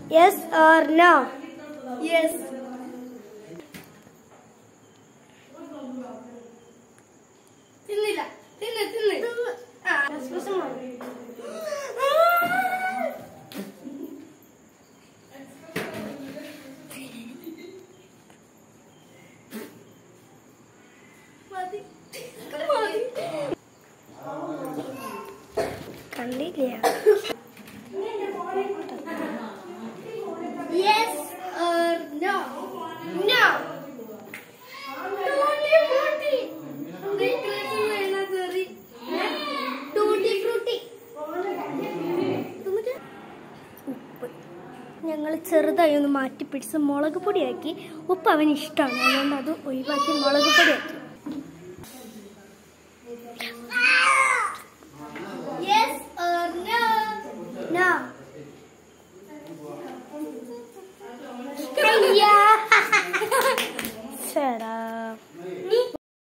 Yes or no yes തിന്നില്ല തിന്ന് തിന്ന് ആ എക്സ്പ്രഷൻ മതി മതി മതി കണ്ടില്ല Yes or no? No. Tutti frutti. Tutti frutti. Tutti frutti. ഉപ്പ് ഞങ്ങൾ ചെറുതായി ഒന്ന് മാറ്റി പിടിച്ച് മുളക് പൊടിയാക്കി ഉപ്പ് അവന് ഇഷ്ടമാണ് അതുകൊണ്ട് അത് ഒഴിവാക്കി മുളക് പൊടിയാക്കി Yes or no? No Yeah.